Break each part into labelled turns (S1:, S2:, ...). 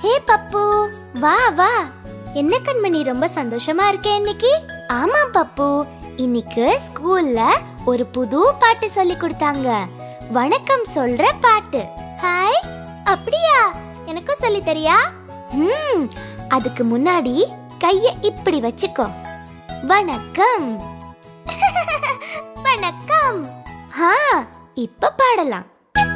S1: ஹே பப்பு வா வா என்ன கண்மணி ரொம்ப சந்தோஷமா இருக்கே இன்னைக்கு ஆமா பப்பு இன்னைக்கு ஸ்கூல்ல ஒரு புது பாட்டு சொல்லி கொடுத்தாங்க வணக்கம் சொல்ற பாட்டு ஹாய் அப்படியா எனக்கும் சொல்லி தரியா ம் அதுக்கு முன்னாடி கைய இப்படி வச்சுக்கோ வணக்கம் வணக்கம் ஹா இப்ப பாடலாம்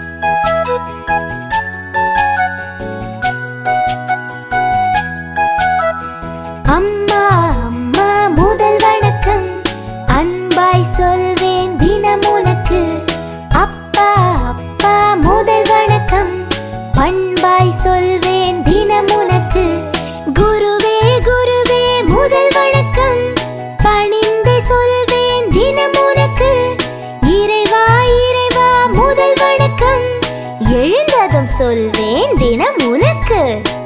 S1: அம்மா அம்மா முதல் வணக்கம் அன்பாய் சொல்வேன் தினம் உனக்கு அப்பா அப்பா முதல் வணக்கம் பண்பாய் சொல்வேன் தினம் உனக்கு குருவே குருவே முதல் வணக்கம் பணிந்து சொல்வேன் தினம் உனக்கு இறைவா இறைவா முதல் வணக்கம் எழுந்ததும் சொல்வேன் தினம் உனக்கு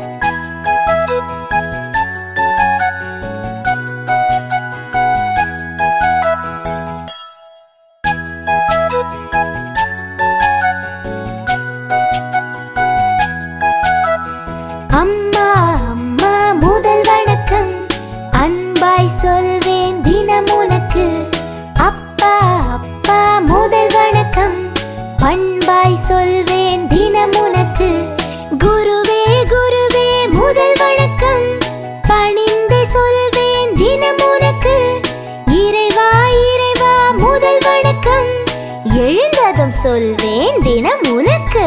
S1: அம்மா அம்மா முதல் வணக்கம் அன்பாய் சொல்வேன் தினம் உனக்கு அப்பா அப்பா முதல் வணக்கம் பண்பாய் சொல்வேன் தினம் உனக்கு குருவே குருவே முதல் வணக்கம் பணிந்து சொல்வேன் தினம் உனக்கு இறைவா இறைவா முதல் வணக்கம் எழுந்ததும் சொல்வேன் தினம் உனக்கு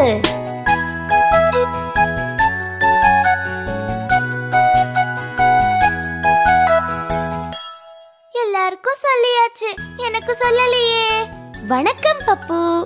S1: எல்லாருக்கும் சொல்லியாச்சு எனக்கு சொல்லலையே வணக்கம் பப்பு